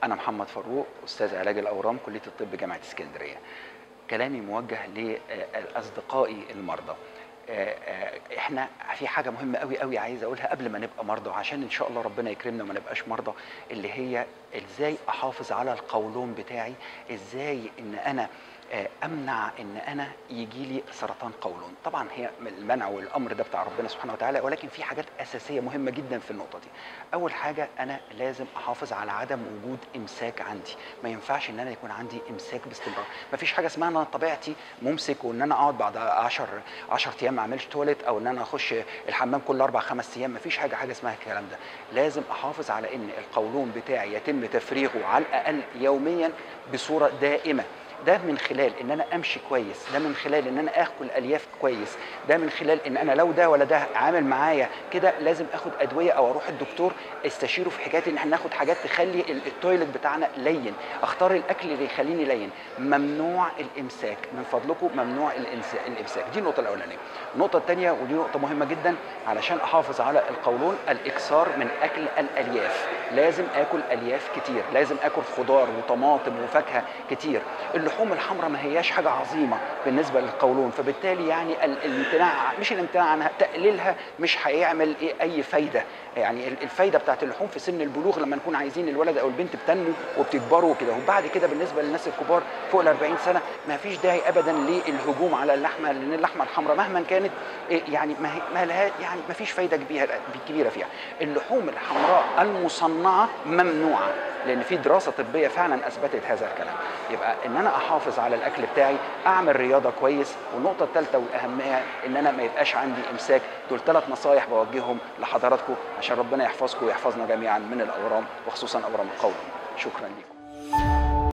أنا محمد فاروق أستاذ علاج الأورام كلية الطب جامعة اسكندرية كلامي موجه لأصدقائي المرضى آه، آه، احنا في حاجه مهمه قوي قوي عايز اقولها قبل ما نبقى مرضى عشان ان شاء الله ربنا يكرمنا وما نبقاش مرضى اللي هي ازاي احافظ على القولون بتاعي ازاي ان انا آه، امنع ان انا يجي لي سرطان قولون طبعا هي المنع والامر ده بتاع ربنا سبحانه وتعالى ولكن في حاجات اساسيه مهمه جدا في النقطه دي اول حاجه انا لازم احافظ على عدم وجود امساك عندي ما ينفعش ان انا يكون عندي امساك باستمرار ما فيش حاجه اسمها انا طبيعتي ممسك وان انا اقعد بعد 10 10 ايام ما اعملش تواليت او ان انا اخش الحمام كل اربع خمس ايام ما فيش حاجه حاجه اسمها الكلام ده لازم احافظ على ان القولون بتاعي يتم تفريغه على الاقل يوميا بصوره دائمه ده من خلال ان انا امشي كويس ده من خلال ان انا اكل الياف كويس ده من خلال ان انا لو ده ولا ده عامل معايا كده لازم اخد ادويه او اروح الدكتور استشيره في حكايه ان احنا ناخد حاجات تخلي ال- التويلت بتاعنا لين اختار الاكل اللي يخليني لين ممنوع الامساك من فضلكم ممنوع الإنس- الامساك دي النقطه الاولانيه النقطه الثانيه ودي نقطه مهمه جدا علشان احافظ على القولون الاكثار من اكل الالياف لازم اكل الياف كتير لازم اكل خضار وطماطم وفاكهه كتير اللحوم الحمراء ما هياش حاجه عظيمه بالنسبه للقولون فبالتالي يعني ال- الامتناع مش الامتناع عنها تقليلها مش هيعمل إيه اي فايده يعني ال- الفايده بتاعت اللحوم في سن البلوغ لما نكون عايزين الولد او البنت بتنمو وبتكبروا وكده وبعد كده بالنسبه للناس الكبار فوق ال 40 سنه ما فيش داعي ابدا للهجوم على اللحمه لان اللحمه الحمراء مهما كانت إيه يعني ما هي ما لها يعني ما فيش فايده كبيره كبيره فيها اللحوم الحمراء المصنعه ممنوعه لان في دراسه طبيه فعلا اثبتت هذا الكلام يبقى ان انا احافظ على الاكل بتاعي اعمل رياضه كويس والنقطه الثالثه والاهميه ان انا ما يبقاش عندي امساك دول ثلاث نصايح بوجههم لحضراتكم عشان ربنا يحفظكم ويحفظنا جميعا من الاورام وخصوصا اورام القولون شكرا لكم